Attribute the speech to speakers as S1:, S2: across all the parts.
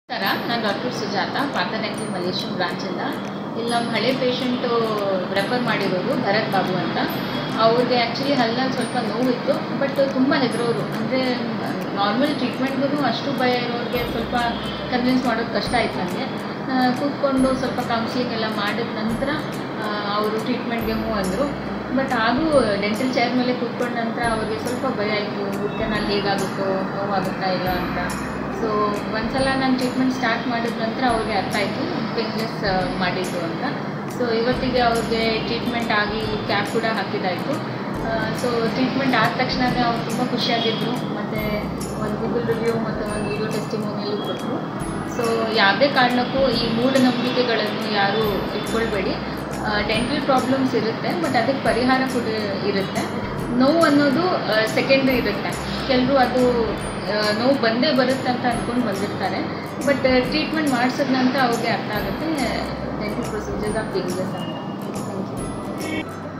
S1: ನಮಸ್ಕಾರ ನಾನು ಡಾಕ್ಟರ್ ಸುಜಾತ ಪಾತನಂಗಿ ಮಲೇಶ್ವರಂ ಬ್ರಾಂಚಿಂದ ಇಲ್ಲಿ ನಮ್ಮ ಹಳೆ ಪೇಷಂಟು ರೆಫರ್ ಮಾಡಿರೋದು ಭರತ್ ಬಾಬು ಅಂತ ಅವ್ರಿಗೆ ಆ್ಯಕ್ಚುಲಿ ಹಲ್ಲಲ್ಲಿ ಸ್ವಲ್ಪ ನೋವಿತ್ತು ಬಟ್ ತುಂಬ ಹೆದರೋರು ಅಂದರೆ ನಾರ್ಮಲ್ ಟ್ರೀಟ್ಮೆಂಟ್ಗೂ ಅಷ್ಟು ಭಯ ಇರೋರಿಗೆ ಸ್ವಲ್ಪ ಕನ್ವಿನ್ಸ್ ಮಾಡೋದು ಕಷ್ಟ ಆಯ್ತು ನನಗೆ ಕೂತ್ಕೊಂಡು ಸ್ವಲ್ಪ ಕೌನ್ಸಿಲಿಂಗ್ ಎಲ್ಲ ಮಾಡಿದ ನಂತರ ಅವರು ಟ್ರೀಟ್ಮೆಂಟ್ಗೆ ಮೂವ್ ಅಂದರು ಬಟ್ ಆಗೂ ಡೆಂಟಲ್ ಚೇರ್ ಮೇಲೆ ಕೂತ್ಕೊಂಡ ನಂತರ ಅವ್ರಿಗೆ ಸ್ವಲ್ಪ ಭಯ ಆಯಿತು ರೂಟ್ ಕೆನಾಲ್ ಹೇಗಾಗುತ್ತೋ ನೋವಾಗುತ್ತಾ ಇಲ್ಲ ಅಂತ ಸೊ ಒಂದ್ಸಲ ನಾನು ಟ್ರೀಟ್ಮೆಂಟ್ ಸ್ಟಾರ್ಟ್ ಮಾಡಿದ ನಂತರ ಅವ್ರಿಗೆ ಅರ್ಥ ಆಯಿತು ಪೇನ್ಲೆಸ್ ಮಾಡಿದ್ದು ಅಂತ ಸೊ ಇವತ್ತಿಗೆ ಅವ್ರಿಗೆ ಟ್ರೀಟ್ಮೆಂಟ್ ಆಗಿ ಕ್ಯಾಪ್ ಕೂಡ ಹಾಕಿದ್ದಾಯಿತು ಸೊ ಟ್ರೀಟ್ಮೆಂಟ್ ಆದ ತಕ್ಷಣವೇ ಅವ್ರು ತುಂಬ ಖುಷಿಯಾಗಿದ್ದರು ಮತ್ತು ಒಂದು ಗೂಗಲ್ ರಿವ್ಯೂ ಮತ್ತು ಒಂದು ವಿಡಿಯೋ ಟೆಸ್ಟಿಮೋನಿಯಲ್ಲೂ ಕೊಟ್ಟರು ಸೊ ಯಾವುದೇ ಕಾರಣಕ್ಕೂ ಈ ಮೂಢನಂಬಿಕೆಗಳನ್ನು ಯಾರೂ ಇಟ್ಕೊಳ್ಬೇಡಿ ಡೆಂಟಲ್ ಪ್ರಾಬ್ಲಮ್ಸ್ ಇರುತ್ತೆ ಬಟ್ ಅದಕ್ಕೆ ಪರಿಹಾರ ಕೂಡ ಇರುತ್ತೆ ನೋವು ಅನ್ನೋದು ಸೆಕೆಂಡ್ರಿ ಇರುತ್ತೆ ಕೆಲವರು ಅದು ಆ, ನೋವು ಬಂದೇ ಬರುತ್ತೆ ಅಂತ ಅಂದ್ಕೊಂಡು ಬಂದಿರ್ತಾರೆ ಬಟ್ ಟ್ರೀಟ್ಮೆಂಟ್ ಮಾಡಿಸಿದ ನಂತರ ಅವ್ರಿಗೆ ಅರ್ಥ ಆಗುತ್ತೆ ಡೆಂಟಲ್ ಪ್ರೊಸೀಜರ್ಸ್ ಆಫ್ ಪೇನ್ಲೆಸ್ ಅಂತ ಥ್ಯಾಂಕ್ ಯು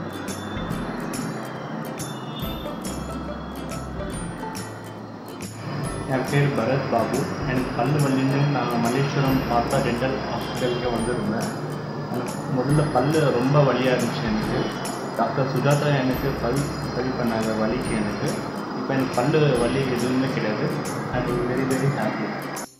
S2: என் பேர் பரத் பாபு எனக்கு பல்லு வலின்னு நான் மல்லேஸ்வரம் பார்த்தா டென்டல் ஹாஸ்பிட்டலுக்கு வந்திருந்தேன் எனக்கு முதல்ல பல்லு ரொம்ப வலியாக இருந்துச்சு எனக்கு டாக்டர் சுஜாதா எனக்கு பல் சரி பண்ணாங்க வலிக்கு எனக்கு இப்போ எனக்கு பல்லு வலி எதுவுமே கிடையாது ஐ வெரி வெரி ஹாப்பி